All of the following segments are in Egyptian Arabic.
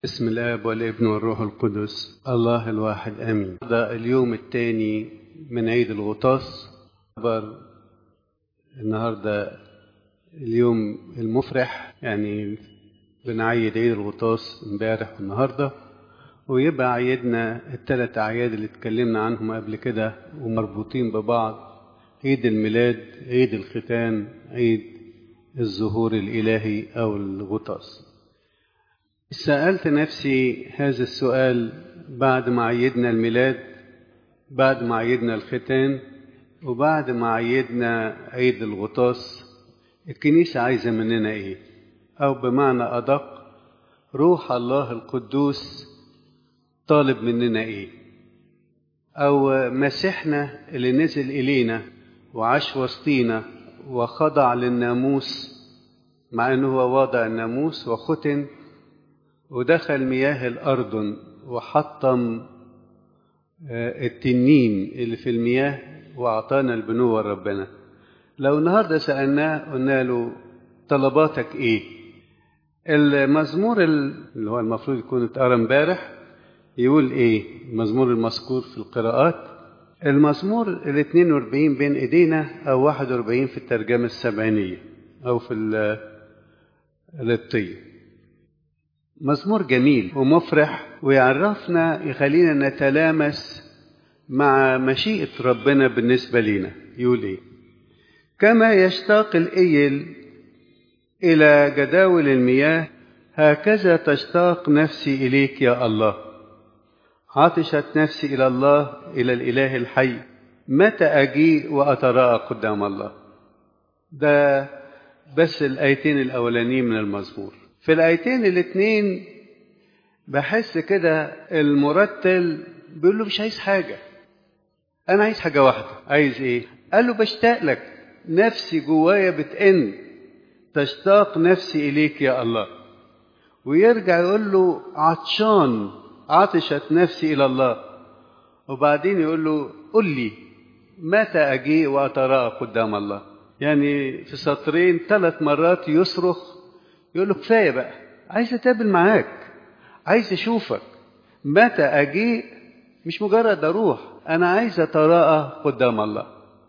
بسم الاب والابن والروح القدس الله الواحد امين ده اليوم الثاني من عيد الغطاس خبر النهارده اليوم المفرح يعني بنعيد عيد الغطاس امبارح والنهارده ويبقى عيدنا الثلاث اعياد اللي اتكلمنا عنهم قبل كده ومربوطين ببعض عيد الميلاد عيد الختان عيد الظهور الالهي او الغطاس سألت نفسي هذا السؤال بعد ما عيدنا الميلاد بعد ما عيدنا الختان وبعد ما عيدنا عيد الغطاس الكنيسة عايزة مننا ايه او بمعنى ادق روح الله القدوس طالب مننا ايه او مسيحنا اللي نزل الينا وعاش وسطينا وخضع للناموس مع انه هو واضع الناموس وختن ودخل مياه الأردن وحطم التنين اللي في المياه وأعطانا البنوة ربنا لو النهاردة سألناه قلنا له طلباتك إيه المزمور اللي هو المفروض يكون اتقرا امبارح يقول إيه المزمور المذكور في القراءات المزمور ال 42 بين إيدينا أو 41 في الترجمة السبعينية أو في القبطية مزمور جميل ومفرح ويعرفنا يخلينا نتلامس مع مشيئة ربنا بالنسبة لنا يقول ايه كما يشتاق الإيل إلى جداول المياه هكذا تشتاق نفسي إليك يا الله عطشت نفسي إلى الله إلى الإله الحي متى أجيء وأتراءى قدام الله ده بس الآيتين الأولانيين من المزمور في الآيتين الاتنين بحس كده المرتل بيقول له مش عايز حاجة أنا عايز حاجة واحدة عايز إيه؟ قال له بشتاق لك نفسي جوايا بتئن تشتاق نفسي إليك يا الله ويرجع يقول له عطشان عطشت نفسي إلى الله وبعدين يقول له قل لي متى أجيء وأتراءى قدام الله يعني في سطرين ثلاث مرات يصرخ يقول له كفايه بقى عايز اتقابل معاك عايز اشوفك متى اجيء مش مجرد اروح انا عايز اتراءى قدام الله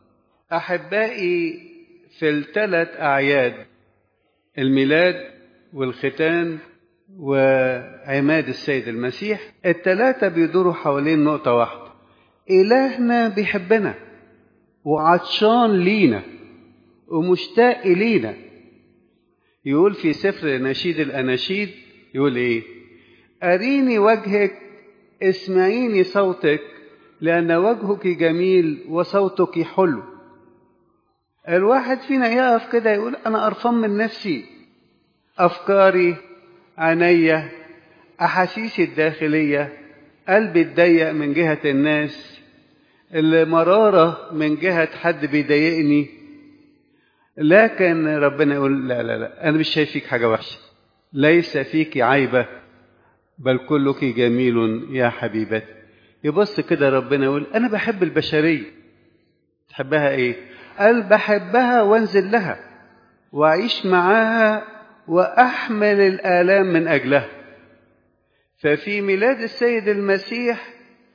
احبائي في الثلاث اعياد الميلاد والختان وعماد السيد المسيح الثلاثه بيدوروا حوالين نقطه واحده الهنا بيحبنا وعطشان لينا ومشتاق لينا يقول في سفر نشيد الأناشيد يقول إيه أريني وجهك اسمعيني صوتك لأن وجهك جميل وصوتك حلو الواحد فينا يقف كده يقول أنا قرفان من نفسي أفكاري عينيا أحاسيسي الداخلية قلبي اتضيق من جهة الناس المرارة من جهة حد بيضايقني لكن ربنا يقول لا لا لا أنا مش شايف فيك حاجة وحشة ليس فيك عيبة بل كلك جميل يا حبيبتي يبص كده ربنا يقول أنا بحب البشرية تحبها إيه؟ قال بحبها وانزل لها وأعيش معاها وأحمل الآلام من أجلها ففي ميلاد السيد المسيح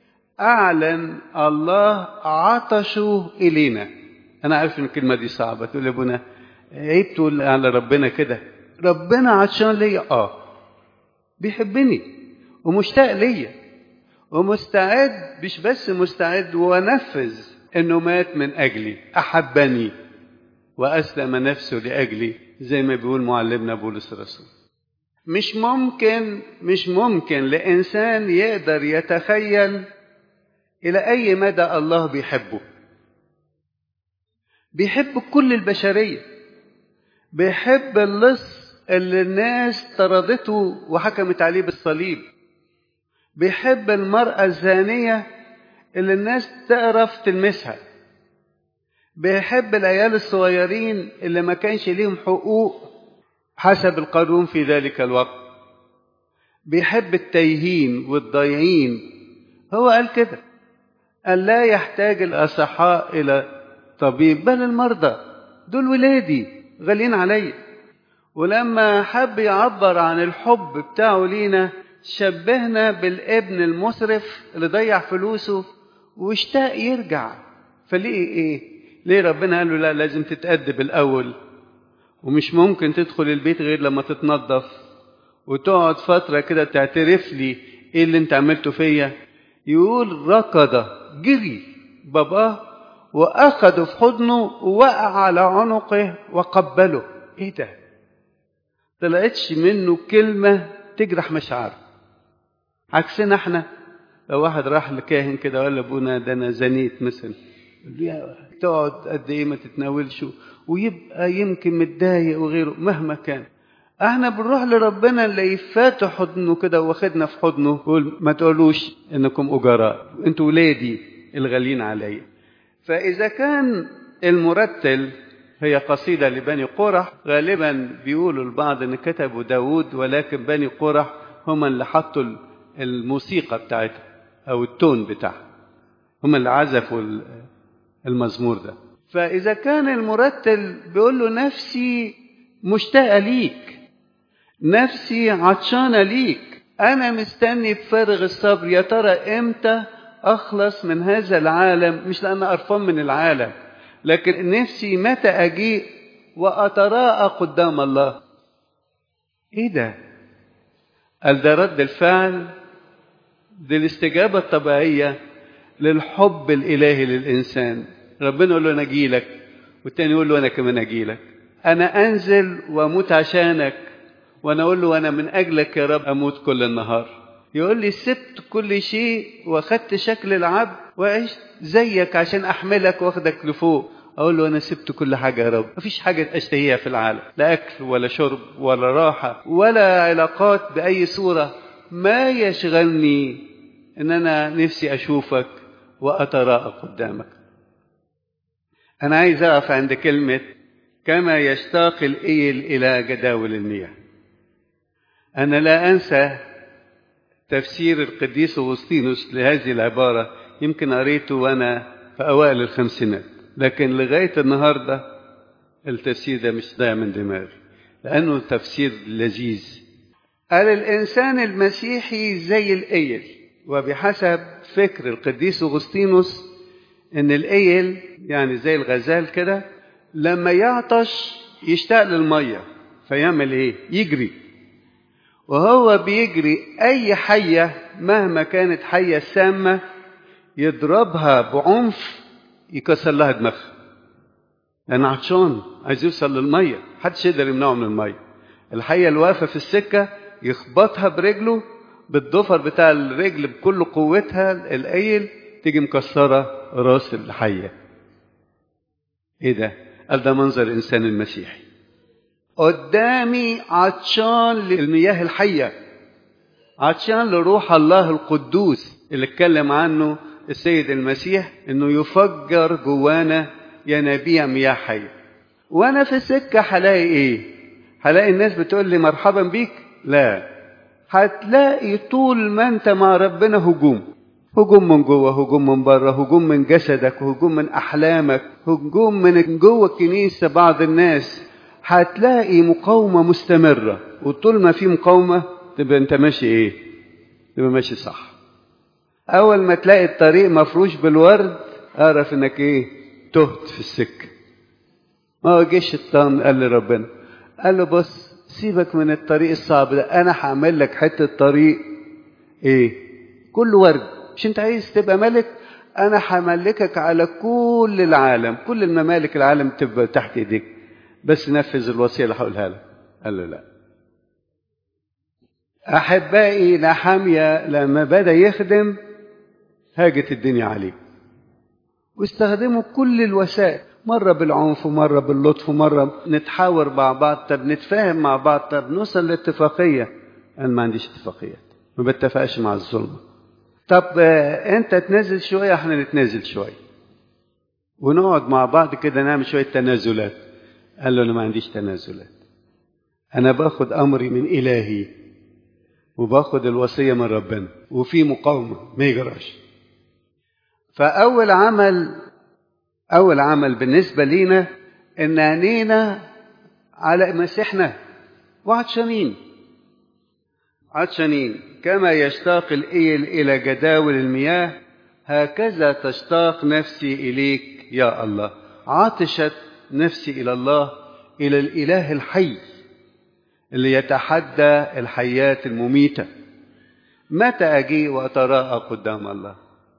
أعلن الله عطشه إلينا انا عارف ان الكلمه دي صعبه تقول يا ابونا عيب تقول على ربنا كده ربنا عطشان ليا اه بيحبني ومشتاق ليا ومستعد مش بس مستعد ونفذ انه مات من اجلي احبني واسلم نفسه لاجلي زي ما بيقول معلمنا بولس الرسول مش ممكن مش ممكن لانسان يقدر يتخيل الى اي مدى الله بيحبه بيحب كل البشرية بيحب اللص اللي الناس طردته وحكمت عليه بالصليب بيحب المرأة الزانية اللي الناس تعرف تلمسها بيحب العيال الصغيرين اللي ما كانش ليهم حقوق حسب القانون في ذلك الوقت بيحب التايهين والضايعين هو قال كده قال لا يحتاج الأصحاء إلى طبيب بل المرضى دول ولادي غاليين عليا ولما حب يعبر عن الحب بتاعه لينا شبهنا بالابن المسرف اللي ضيع فلوسه واشتاق يرجع فليه ايه ليه ربنا قال له لا لازم تتأدب الأول ومش ممكن تدخل البيت غير لما تتنظف وتقعد فترة كده تعترف لي ايه اللي انت عملته فيا يقول ركض جري باباه واخده في حضنه ووقع على عنقه وقبله ايه ده طلعتش منه كلمة تجرح مشاعره عكسنا احنا لو واحد راح لكاهن كده ولا ابونا ده انا زنيت مثلا تقعد قد ايه ما تتناولش ويبقى يمكن متضايق وغيره مهما كان احنا بنروح لربنا اللي يفاتح حضنه كده واخدنا في حضنه يقول ما تقولوش انكم اجراء انتوا ولادي الغاليين عليا فاذا كان المرتل هي قصيدة لبني قرح غالبا بيقولوا البعض ان كتبوا داود ولكن بني قرح هم اللي حطوا الموسيقى بتاعتها او التون بتاعها هم اللي عزفوا المزمور ده فاذا كان المرتل بيقول له نفسي مشتاقة ليك نفسي عطشانة ليك أنا مستني بفارغ الصبر يا ترى إمتى أخلص من هذا العالم مش لأن قرفان من العالم لكن نفسي متى أجيء وأتراءى قدام الله إيه ده؟ قال ده رد الفعل دي الاستجابة الطبيعية للحب الإلهي للإنسان ربنا يقول له أنا أجيلك والتاني يقول له أنا كمان أجيلك أنا أنزل وأموت عشانك وأنا أقول له أنا من أجلك يا رب أموت كل النهار يقول لي سبت كل شيء واخدت شكل العبد وعشت زيك عشان أحملك واخدك لفوق أقول له أنا سبت كل حاجة يا رب مفيش حاجة أشتهيها في العالم لا أكل ولا شرب ولا راحة ولا علاقات بأي صورة ما يشغلني إن أنا نفسي أشوفك وأتراءى قدامك أنا عايز أقف عند كلمة كما يشتاق الإيل إلى جداول المياه أنا لا أنسى تفسير القديس أغسطينوس لهذه العبارة يمكن قريته وأنا في أوائل الخمسينات لكن لغاية النهاردة التفسير ده مش ضايع من دماغي لأنه تفسير لذيذ قال الإنسان المسيحي زي الإيل وبحسب فكر القديس أغسطينوس إن الإيل يعني زي الغزال كده لما يعطش يشتاق للمية فيعمل إيه؟ يجري وهو بيجري أي حية مهما كانت حية سامة يضربها بعنف يكسر لها دماغها لأن عطشان عايز يوصل للمية محدش يقدر يمنعه من المية الحية اللي واقفة في السكة يخبطها برجله بالضفر بتاع الرجل بكل قوتها القيل تيجي مكسرة راس الحية ايه ده قال ده منظر الإنسان المسيحي قدامي عطشان للمياه الحية عطشان لروح الله القدوس اللي اتكلم عنه السيد المسيح انه يفجر جوانا ينابيع مياه حية وانا في السكة هلاقي ايه هلاقي الناس بتقول لي مرحبا بيك لا هتلاقي طول ما انت مع ربنا هجوم هجوم من جوه هجوم من بره هجوم من جسدك هجوم من احلامك هجوم من جوه الكنيسه بعض الناس هتلاقي مقاومه مستمره وطول ما في مقاومه تبقى انت ماشي ايه تبقى ماشي صح اول ما تلاقي الطريق مفروش بالورد اعرف انك ايه تهت في السكه ما هو جه الشيطان قال لربنا قال له بص سيبك من الطريق الصعب ده انا هعمل لك حته طريق ايه كل ورد مش انت عايز تبقى ملك انا هملكك على كل العالم كل الممالك العالم تبقى تحت ايديك بس نفذ الوصيه اللي هقولها لك قال له لا احبائي نحاميه لما بدا يخدم هاجت الدنيا عليه واستخدموا كل الوسائل مرة بالعنف ومرة باللطف ومرة نتحاور مع بعض طب نتفاهم مع بعض طب نوصل لاتفاقية أنا ما عنديش اتفاقيات ما بتفقش مع الظلم طب أنت تنزل شوية احنا نتنازل شوية ونقعد مع بعض كده نعمل شوية تنازلات قال له أنا ما عنديش تنازلات أنا باخد أمري من إلهي وباخد الوصية من ربنا وفي مقاومة ما يجراش فأول عمل أول عمل بالنسبة لينا إن عينينا على مسيحنا وعطشانين عطشانين كما يشتاق الإيل إلى جداول المياه هكذا تشتاق نفسي إليك يا الله عطشت نفسي إلى الله إلى الإله الحي اللي يتحدى الحياة المميتة متى أجي وأتراءى قدام الله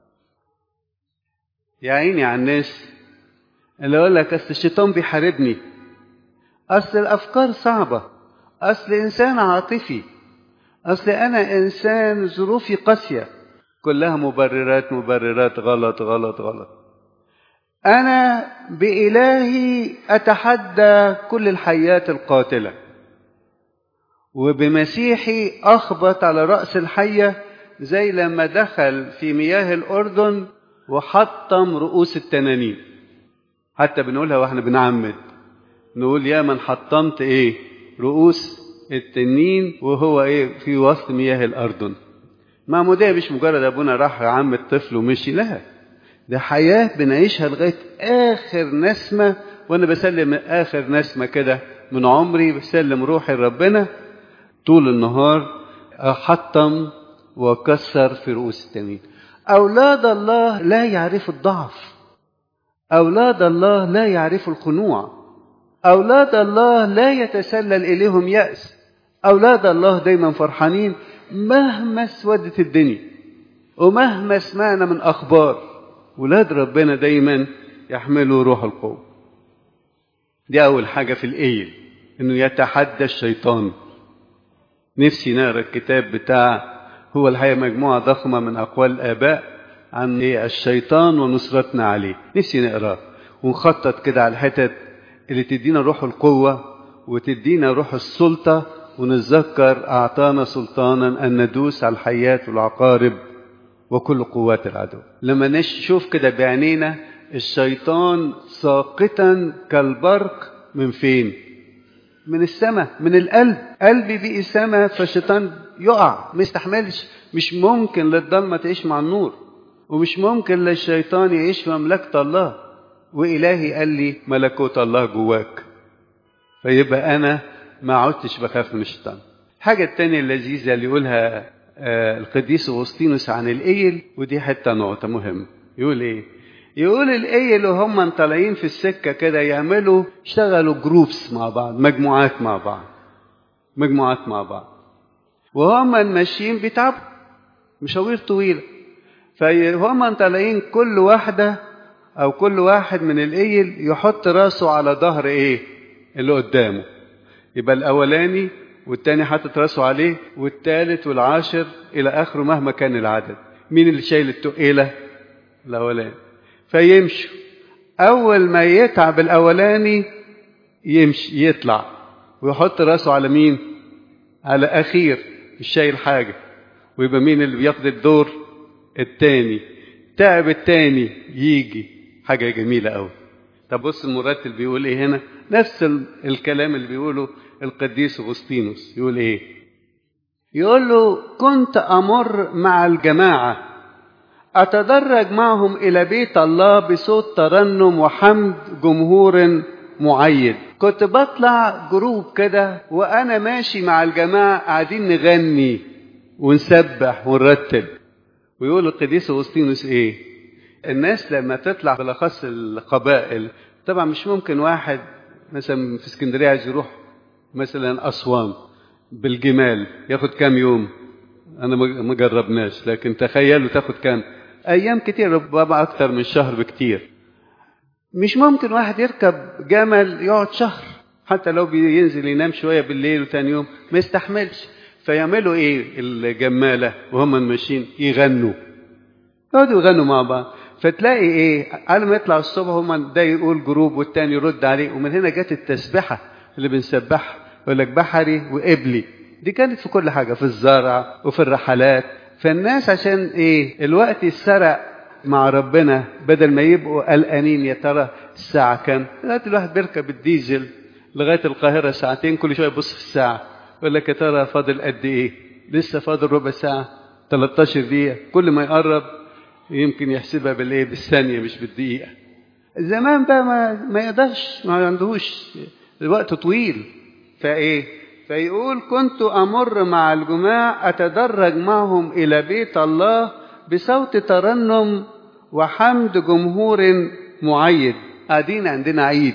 يا عيني على الناس اللي يقول لك أصل الشيطان بيحاربني أصل الأفكار صعبة أصل إنسان عاطفي أصل أنا إنسان ظروفي قاسية كلها مبررات مبررات غلط غلط غلط أنا بإلهي أتحدى كل الحيات القاتلة وبمسيحي أخبط على رأس الحية زي لما دخل في مياه الأردن وحطم رؤوس التنانين حتى بنقولها واحنا بنعمد نقول يا من حطمت ايه رؤوس التنين وهو ايه في وسط مياه الأردن معمودية مش مجرد أبونا راح عم الطفل ومشي لا ده حياة بنعيشها لغاية آخر نسمة وأنا بسلم آخر نسمة كده من عمري بسلم روحي لربنا طول النهار أحطم وكسر في رؤوس التنين أولاد الله لا يعرفوا الضعف أولاد الله لا يعرفوا الخنوع أولاد الله لا يتسلل إليهم يأس أولاد الله دايما فرحانين مهما اسودت الدنيا ومهما سمعنا من أخبار ولاد ربنا دايما يحملوا روح القوة دي أول حاجة في الإيل إنه يتحدى الشيطان نفسي نقرا الكتاب بتاع هو الحقيقة مجموعة ضخمة من أقوال الآباء عن الشيطان ونصرتنا عليه نفسي نقراه ونخطط كده على الحتت اللي تدينا روح القوة وتدينا روح السلطة ونتذكر أعطانا سلطانا أن ندوس على الحيات والعقارب وكل قوات العدو لما نشوف كده بعينينا الشيطان ساقطا كالبرق من فين من السماء من القلب قلبي بقي سماء فالشيطان يقع ما يستحملش مش ممكن للضلمة تعيش مع النور ومش ممكن للشيطان يعيش في مملكة الله وإلهي قال لي ملكوت الله جواك فيبقى أنا ما عدتش بخاف من الشيطان الحاجة التانية اللذيذة اللي يقولها القديس أغسطينوس عن الإيل ودي حتة نقطة مهمة يقول إيه يقول الإيل وهم طالعين في السكة كده يعملوا اشتغلوا جروبس مع بعض مجموعات مع بعض مجموعات مع بعض وهم ماشيين بيتعبوا مشاوير طويلة فهم طالعين كل واحدة أو كل واحد من الإيل يحط راسه على ظهر إيه اللي قدامه يبقى الأولاني والتاني حاطط راسه عليه والتالت والعاشر إلى آخره مهما كان العدد مين اللي شايل التقيلة الأولاني فيمشوا أول ما يتعب الأولاني يمشي يطلع ويحط راسه على مين على أخير مش شايل حاجة ويبقى مين اللي بياخد الدور التاني تعب التاني يجي حاجة جميلة أوي طب بص المرتل بيقول ايه هنا نفس الكلام اللي بيقوله القديس اغسطينوس يقول ايه يقول له كنت امر مع الجماعه اتدرج معهم الى بيت الله بصوت ترنم وحمد جمهور معين كنت بطلع جروب كده وانا ماشي مع الجماعه قاعدين نغني ونسبح ونرتب ويقول القديس اغسطينوس ايه الناس لما تطلع بالاخص القبائل طبعا مش ممكن واحد مثلا في اسكندريه عايز يروح مثلا اسوان بالجمال ياخد كام يوم انا ما جربناش لكن تخيلوا تاخد كام ايام كتير ربما اكتر من شهر بكتير مش ممكن واحد يركب جمل يقعد شهر حتى لو بينزل ينام شويه بالليل وتاني يوم ما يستحملش فيعملوا ايه الجماله وهم ماشيين يغنوا يقعدوا يغنوا مع بعض فتلاقي ايه على ما يطلع الصبح هم ده يقول جروب والتاني يرد عليه ومن هنا جت التسبحه اللي بنسبحها يقول لك بحري وقبلي دي كانت في كل حاجه في الزرع وفي الرحلات فالناس عشان ايه الوقت يتسرق مع ربنا بدل ما يبقوا قلقانين يا ترى الساعه كام دلوقتي الواحد بيركب الديزل لغايه القاهره ساعتين كل شويه يبص في الساعه يقول لك يا ترى فاضل قد ايه لسه فاضل ربع ساعه 13 دقيقه كل ما يقرب يمكن يحسبها بالايه بالثانيه مش بالدقيقه زمان بقى ما ما يقدرش ما عندهوش الوقت طويل فايه فيقول كنت أمر مع الجماع أتدرج معهم إلى بيت الله بصوت ترنم وحمد جمهور معيد قاعدين عندنا عيد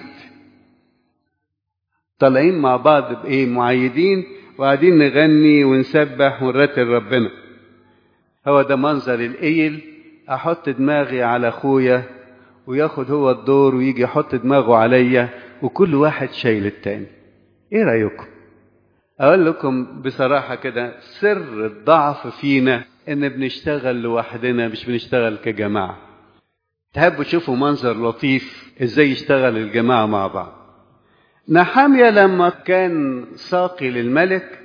طالعين مع بعض بإيه معيدين وقاعدين نغني ونسبح ونرتل ربنا هو ده منظر الإيل أحط دماغي على أخويا وياخد هو الدور ويجي يحط دماغه عليا وكل واحد شايل التاني ايه رأيكم اقول لكم بصراحة كده سر الضعف فينا ان بنشتغل لوحدنا مش بنشتغل كجماعة تحبوا تشوفوا منظر لطيف ازاي يشتغل الجماعة مع بعض نحامية لما كان ساقي للملك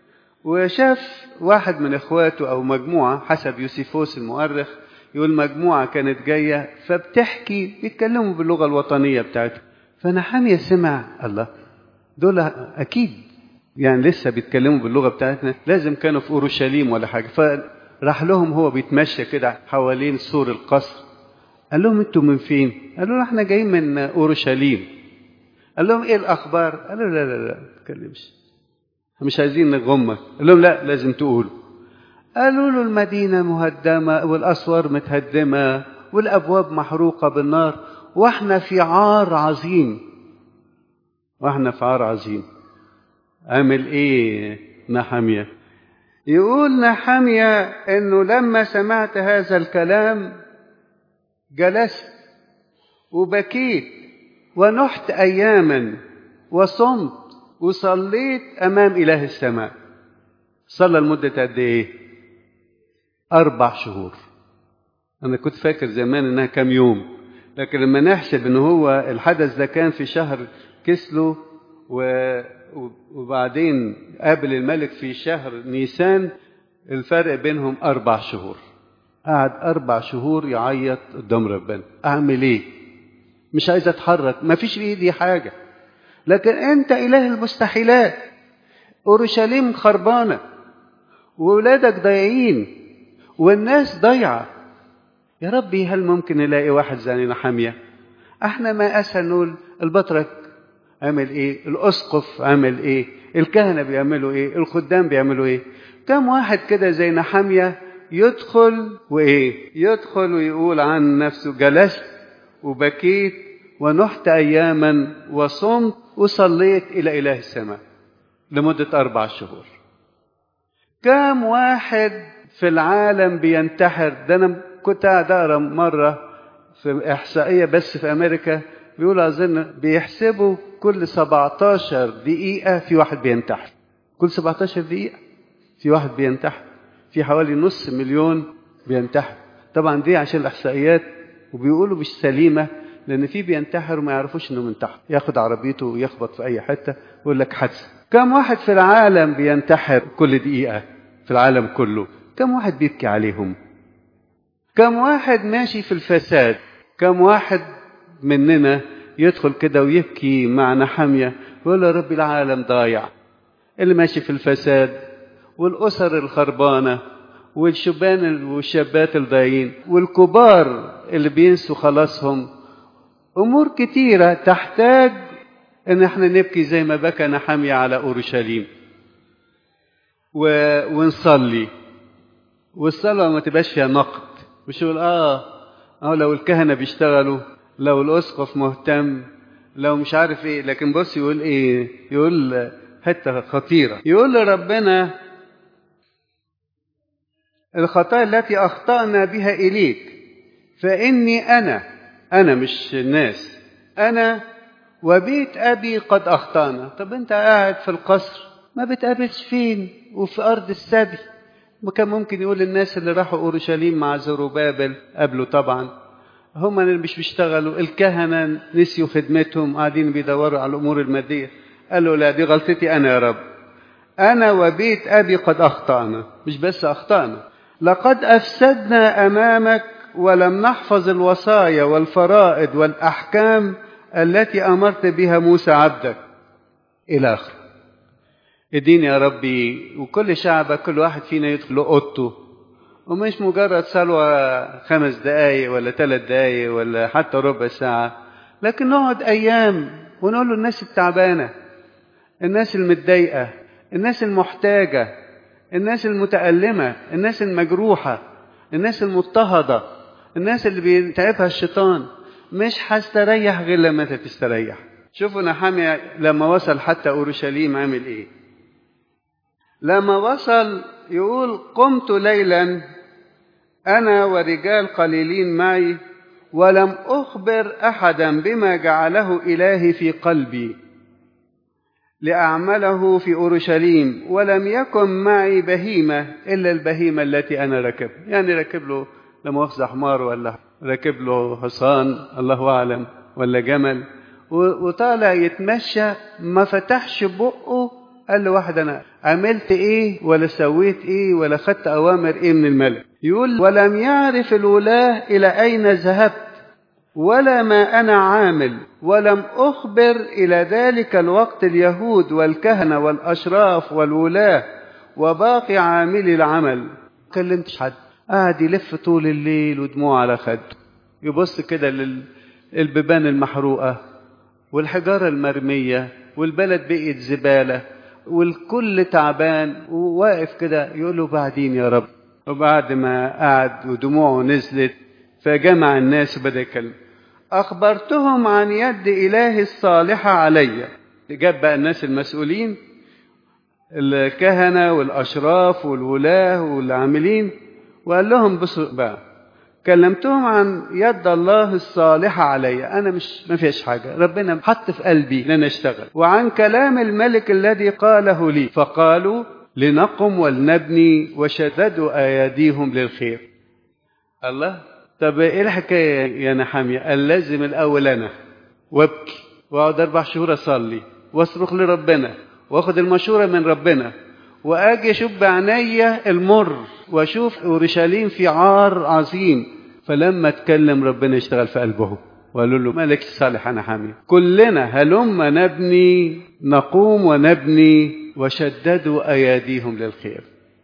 وشاف واحد من اخواته او مجموعة حسب يوسيفوس المؤرخ يقول مجموعة كانت جاية فبتحكي بيتكلموا باللغة الوطنية بتاعتهم فنحامية سمع الله دول أكيد يعني لسه بيتكلموا باللغة بتاعتنا لازم كانوا في أورشليم ولا حاجة فراح لهم هو بيتمشى كده حوالين سور القصر قال لهم انتوا من فين؟ قالوا له احنا جايين من أورشليم قال لهم ايه الأخبار؟ قالوا لا لا لا ما تتكلمش مش عايزين نغمك قال لهم لا لازم تقولوا قالوا له المدينة مهدمة والأسوار متهدمة والأبواب محروقة بالنار وإحنا في عار عظيم وإحنا في عار عظيم عمل إيه نحمية يقول نحمية إنه لما سمعت هذا الكلام جلست وبكيت ونحت أياما وصمت وصليت أمام إله السماء صلى لمدة قد إيه؟ أربع شهور أنا كنت فاكر زمان إنها كام يوم لكن لما نحسب إن هو الحدث ده كان في شهر كسلو و... وبعدين قابل الملك في شهر نيسان الفرق بينهم أربع شهور قعد أربع شهور يعيط قدام ربنا أعمل إيه؟ مش عايز أتحرك ما فيش في إيدي حاجة لكن أنت إله المستحيلات أورشليم خربانة وولادك ضايعين والناس ضايعة يا ربي هل ممكن نلاقي واحد زي نحامية احنا ما اسهل نقول البطرك عمل ايه الاسقف عمل ايه الكهنة بيعملوا ايه الخدام بيعملوا ايه كم واحد كده زي نحامية يدخل وايه يدخل ويقول عن نفسه جلست وبكيت ونحت اياما وصمت وصليت الى اله السماء لمدة اربع شهور كم واحد في العالم بينتحر ده انا كنت قاعد اقرا مره في احصائيه بس في امريكا بيقولوا اظن بيحسبوا كل 17 دقيقه في واحد بينتحر كل 17 دقيقه في واحد بينتحر في حوالي نص مليون بينتحر طبعا دي عشان الاحصائيات وبيقولوا مش سليمه لان في بينتحر وما يعرفوش انه منتحر ياخد عربيته ويخبط في اي حته ويقول لك حادثه كم واحد في العالم بينتحر كل دقيقه في العالم كله كم واحد بيبكي عليهم كم واحد ماشي في الفساد كم واحد مننا يدخل كده ويبكي مع نحمية ويقول يا رب العالم ضايع اللي ماشي في الفساد والأسر الخربانة والشبان والشابات الضايعين والكبار اللي بينسوا خلاصهم أمور كتيرة تحتاج إن احنا نبكي زي ما بكى نحمية على أورشليم و... ونصلي والصلاة ما تبقاش فيها نقد مش يقول اه اه لو الكهنة بيشتغلوا لو الأسقف مهتم لو مش عارف ايه لكن بص يقول ايه يقول حتة خطيرة يقول لربنا الخطايا التي أخطأنا بها إليك فإني أنا أنا مش الناس أنا وبيت أبي قد أخطأنا طب أنت قاعد في القصر ما بتقابلش فين وفي أرض السبي وكان ممكن يقول للناس اللي راحوا أورشليم مع زروبابل قبله طبعا هم اللي مش بيشتغلوا الكهنة نسيوا خدمتهم قاعدين بيدوروا على الأمور المادية قالوا لا دي غلطتي أنا يا رب أنا وبيت أبي قد أخطأنا مش بس أخطأنا لقد أفسدنا أمامك ولم نحفظ الوصايا والفرائض والأحكام التي أمرت بها موسى عبدك إلى آخره اديني يا ربي وكل شعبك كل واحد فينا يدخل اوضته ومش مجرد صلوة خمس دقايق ولا ثلاث دقايق ولا حتى ربع ساعة لكن نقعد أيام ونقول له الناس التعبانة الناس المتضايقة الناس المحتاجة الناس المتألمة الناس المجروحة الناس المضطهدة الناس اللي بيتعبها الشيطان مش هستريح غير لما انت تستريح شوفوا نحامية لما وصل حتى أورشليم عمل ايه لما وصل يقول قمت ليلا أنا ورجال قليلين معي ولم أخبر أحدا بما جعله إلهي في قلبي لأعمله في أورشليم ولم يكن معي بهيمة إلا البهيمة التي أنا ركب يعني ركب له لمؤاخذة حمار ولا ركب له حصان الله أعلم ولا جمل وطالع يتمشى ما فتحش بقه قال له واحد أنا عملت إيه ولا سويت إيه ولا خدت أوامر إيه من الملك يقول ولم يعرف الولاة إلى أين ذهبت ولا ما أنا عامل ولم أخبر إلى ذلك الوقت اليهود والكهنة والأشراف والولاة وباقي عاملي العمل كلمتش حد قاعد يلف طول الليل ودموع على خده يبص كده للبيبان المحروقة والحجارة المرمية والبلد بقيت زبالة والكل تعبان وواقف كده يقول له بعدين يا رب وبعد ما قعد ودموعه نزلت فجمع الناس وبدأ يتكلم أخبرتهم عن يد إلهي الصالحة علي جاب بقى الناس المسؤولين الكهنة والأشراف والولاة والعاملين وقال لهم بصوا بقى كلمتهم عن يد الله الصالحة علي أنا مش ما فيش حاجة ربنا حط في قلبي إن أنا أشتغل وعن كلام الملك الذي قاله لي فقالوا لنقم ولنبني وشددوا أيديهم للخير الله طب ايه الحكايه يا نحاميه؟ قال لازم الاول انا وابكي واقعد اربع شهور اصلي واصرخ لربنا واخد المشوره من ربنا واجي اشوف بعينيا المر واشوف اورشليم في عار عظيم فلما اتكلم ربنا يشتغل في قلبه وقالوا له مالك الصالح انا حامي كلنا هلم نبني نقوم ونبني وشددوا اياديهم للخير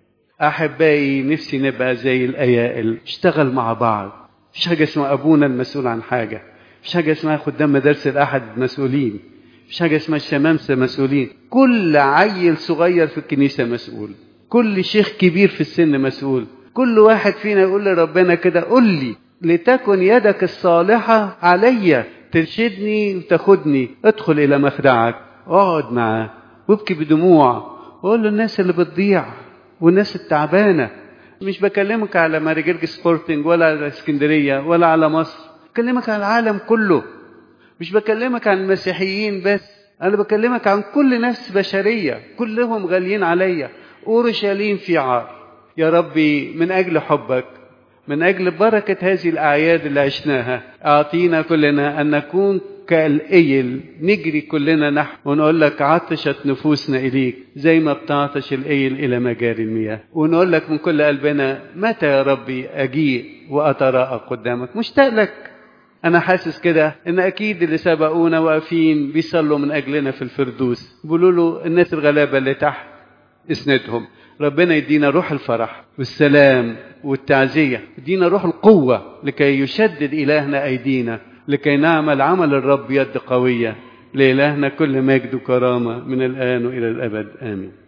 احبائي نفسي نبقى زي الايائل اشتغل مع بعض مفيش حاجه اسمها ابونا المسؤول عن حاجه مفيش حاجه اسمها خدام مدارس الاحد مسؤولين مفيش حاجه اسمها الشمامسه مسؤولين كل عيل صغير في الكنيسه مسؤول كل شيخ كبير في السن مسؤول كل واحد فينا يقول لربنا كده قل لي لتكن يدك الصالحه عليا ترشدني وتاخدني ادخل الى مخدعك اقعد معاه وابكي بدموع وقول له الناس اللي بتضيع والناس التعبانه مش بكلمك على ماريجرج سبورتنج ولا على اسكندريه ولا على مصر بكلمك على العالم كله مش بكلمك عن المسيحيين بس انا بكلمك عن كل نفس بشريه كلهم غاليين عليا اورشليم في عار يا ربي من اجل حبك من اجل بركه هذه الاعياد اللي عشناها اعطينا كلنا ان نكون كالايل نجري كلنا نحو ونقول لك عطشت نفوسنا اليك زي ما بتعطش الايل الى مجاري المياه ونقول لك من كل قلبنا متى يا ربي اجيء واتراءى قدامك مشتاق لك انا حاسس كده ان اكيد اللي سبقونا واقفين بيصلوا من اجلنا في الفردوس بيقولوا له الناس الغلابه اللي تحت اسندهم ربنا يدينا روح الفرح والسلام والتعزيه يدينا روح القوه لكي يشدد الهنا ايدينا لكي نعمل عمل الرب يد قوية لإلهنا كل مجد وكرامة من الآن وإلى الأبد آمين